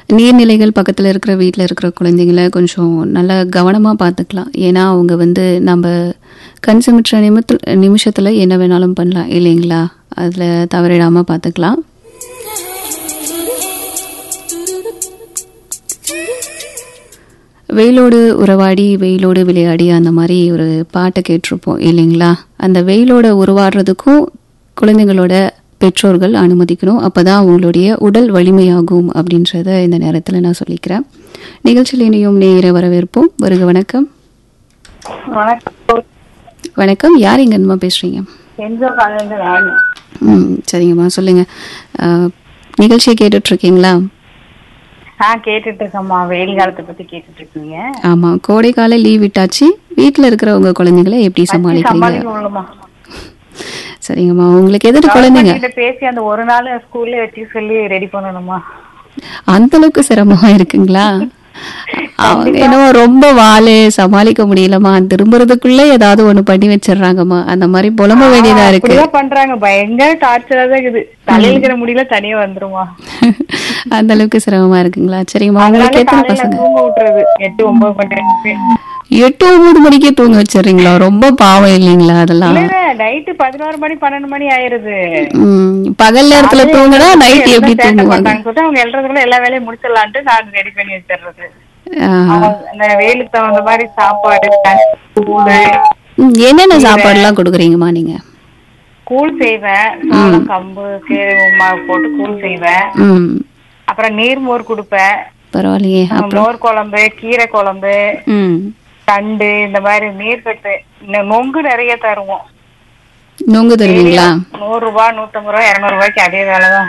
நீர்நிலைகள் பக்கத்தில் இருக்கிற வீட்டில் இருக்கிற குழந்தைங்கள கொஞ்சம் நல்லா கவனமாக பார்த்துக்கலாம் ஏன்னா அவங்க வந்து நம்ம கண் சிமிட்டுற நிமித்து நிமிஷத்தில் என்ன வேணாலும் பண்ணலாம் இல்லைங்களா அதில் தவறிடாமல் பார்த்துக்கலாம் வெயிலோடு உறவாடி வெயிலோடு விளையாடி அந்த மாதிரி ஒரு பாட்டை கேட்டிருப்போம் இல்லைங்களா அந்த வெயிலோட உருவாடுறதுக்கும் குழந்தைங்களோட பெற்றோர்கள் அனுமதிக்கணும் அப்பதான் அவங்களுடைய உடல் வலிமையாகும் அப்படின்றத இந்த நேரத்தில் நான் சொல்லிக்கிறேன் நிகழ்ச்சியில் இணையும் நேர வரவேற்போம் வருக வணக்கம் வணக்கம் வணக்கம் யார் இங்க என்னமா பேசுறீங்க செஞ்சோ காலேஜ் ராணி ம் சரிங்கம்மா சொல்லுங்க அஹ், நிகழ்ச்சியை கேட்டுட்டு இருக்கீங்களா ஆ கேட்டுட்டு இருக்கேம்மா வெயில் காலத்தை பத்தி கேட்டுட்டு இருக்கீங்க ஆமா கோடைக்கால லீவ் விட்டாச்சு வீட்டில் இருக்கிற உங்க குழந்தைங்களை எப்படி சமாளிக்கிறீங்க சமாளிக்க முடியலமா சரிங்கம்மா உங்களுக்கு எதிர்த்து குழந்தைங்க கிட்ட பேசி அந்த ஒரு நாள் ஸ்கூல்ல வச்சு சொல்லி ரெடி பண்ணணுமா அந்த அளவுக்கு சிரமமா இருக்குங்களா அவங்க என்னவோ ரொம்ப வாழு சமாளிக்க முடியலம்மா திரும்புறதுக்குள்ள ஏதாவது ஒண்ணு பண்ணி வச்சிடுறாங்கம்மா அந்த மாதிரி புலம்ப வேண்டியதா இருக்கு அப்படிதான் பண்றாங்க பயங்கர டார்ச்சரா தான் இருக்குது தலையில இருக்கிற முடியல தனியா வந்துருமா அந்த அளவுக்கு சிரமமா இருக்குங்களா சரிங்கம்மா உங்களுக்கு அதனால எத்தனை காலையில பசங்க தூங்க விட்டுறது எட்டு ஒன்பது மணி நேரம். எட்டு ஒன்பது மணிக்கே தூங்க வச்சிடுறீங்களா ரொம்ப பாவம் இல்லைங்களா அதெல்லாம் இல்ல நைட்டு பதினோரு மணி பன்னெண்டு மணி ஆயிருது உம் பகல் நேரத்துல தூங்கினா நைட் எப்படி சேட்டை தூங்குவாங்க பண்றாங்கன்னு சொல்லிட்டு அவங்க எழுறதுக்குள்ள எல்லா வேலையும் முடிச்சிடலான்ட்டு நான் ரெடி பண்ணி வச்சிடுறது ஆஹ். அவங்க இந்த வெயிலுக்கு தகுந்த மாதிரி சாப்பாடு கூழு உம், என்னென்ன சாப்பாடுலாம் கொடுக்குறீங்கம்மா நீங்க கூழ் செய்வேன் சோளம் கம்பு கேழ்வரகு மாவு போட்டு கூழ் செய்வேன் ம் அப்புறம் நீர்மோர் கொடுப்பேன் பரவாயில்லையே அப்புறம் மோர் குழம்பு கீரை குழம்பு ம் தண்டு இந்த மாதிரி நீர்க்கட்டு இந்த நொங்கு நிறைய தருவோம் நொங்கு தருவீங்களா நூறு ரூபாய் நூத்தம்பது ரூபாய் இருநூறு ரூபாய்க்கு அதே வேலைதான்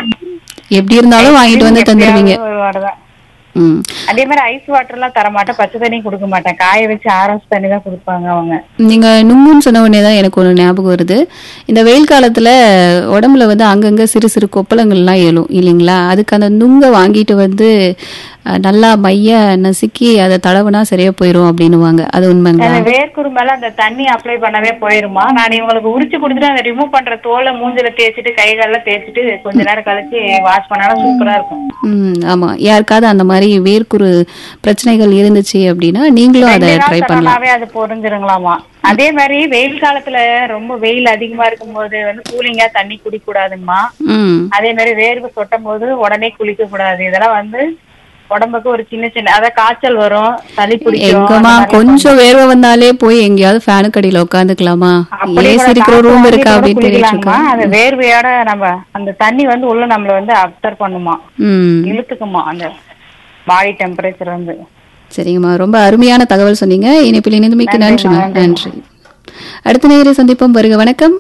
எப்படி இருந்தாலும் வாங்கிட்டு வந்து தந்துடுவீங்க எப்பயாவது ஒரு வாரம்தான். ம் அதே மாதிரி ஐஸ் வாட்டர் எல்லாம் தர மாட்டேன் பச்சை தண்ணி கொடுக்க மாட்டேன் காய வச்சு ஆரஞ்சு தண்ணி தான் கொடுப்பாங்க அவங்க நீங்க நுங்குன்னு சொன்ன உடனே தான் எனக்கு ஒரு ஞாபகம் வருது இந்த வெயில் காலத்துல உடம்புல வந்து அங்கங்க சிறு சிறு கொப்பளங்கள்லாம் எழும் இல்லைங்களா அதுக்கு அந்த நுங்கை வாங்கிட்டு வந்து அஹ், நல்லா மைய நசுக்கி அதை தடவுனா சரியா போயிடும் அப்படின்னுவாங்க அது உண்மைங்களா அந்த வேர்க்குரு மேல அந்த தண்ணி அப்ளை பண்ணவே போயிருமா நான் இவங்களுக்கு உரிச்சு கொடுத்துட்டு அந்த ரிமூவ் பண்ற தோலை மூஞ்சில தேய்ச்சிட்டு கை காலில் தேய்ச்சிட்டு கொஞ்ச நேரம் கழிச்சு வாஷ் பண்ணாலும் சூப்பரா இருக்கும் ம் ஆமா யாருக்காவது அந்த மாதிரி வேர்க்குரு பிரச்சனைகள் இருந்துச்சு அப்படின்னா நீங்களும் அதை ரெண்டு நாள் ட்ரை பண்ணலாம் தரனாவே அது பொறிஞ்சிருங்களாமா அதே மாதிரி வெயில் காலத்துல ரொம்ப வெயில் அதிகமா இருக்கும்போது வந்து கூலிங்கா தண்ணி குடிக்க கூடாதுங்கம்மா ம் அதே மாதிரி வேர்வை சொட்டும் போது உடனே குளிக்க கூடாது இதெல்லாம் வந்து உடம்புக்கு ஒரு சின்ன சின்ன அதான் காய்ச்சல் வரும் சளி பிடிக்கும் எங்கம்மா கொஞ்சம் வேர்வை வந்தாலே போய் எங்கேயாவது ஃபேனுக்கு அடியில உட்காந்துக்கலாமா அப்படி ஏசி கூட இருக்கிற காத்து ரூம் வாங்கி இருக்கா கூட அப்படின்னு தெரியிட்டு குளிக்கலாங்கம்மா. இருக்கா அந்த வேர்வையோட நம்ம அந்த தண்ணி வந்து உள்ள நம்மள வந்து அப்சர்வ் பண்ணுமா ம் இழுத்துக்குமா அந்த பாடி டெம்பரேச்சர் வந்து சரிங்கம்மா ரொம்ப அருமையான தகவல் சொன்னீங்க இணைப்பில் இணைந்தமைக்கு நன்றிம்மா நன்றி அடுத்த நேர சந்திப்போம் வருக வணக்கம்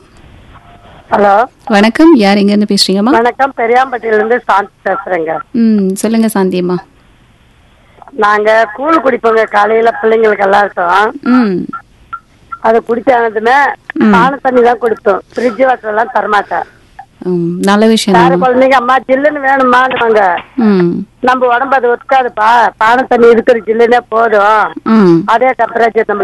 ஹலோ வணக்கம் யார் எங்க இருந்து பேசுறீங்கம்மா வணக்கம் பெரியாம்பட்டியில இருந்து சாந்தி பேசுறேங்க ம் சொல்லுங்க சாந்தியம்மா நாங்க கூழ் குடிப்போங்க காலையில பிள்ளைங்களுக்கு எல்லாருக்கும் ம் அது குடிச்சானதுமே பானை தண்ணி தான் குடிப்போம் ஃப்ரிட்ஜ் வாட்டர் எல்லாம் தரமாட்டேன் ம், நல்ல விஷயம் வேற தான் குழந்தைங்க அம்மா ஜில்லுன்னு வேணுமான்னுவாங்க ம் நம்ம உடம்பு அது ஒத்துக்காதுப்பா பானை தண்ணி இருக்கிற ஜில்லுனே போதும் ம் அதே டெம்பரேச்சர் நம்ம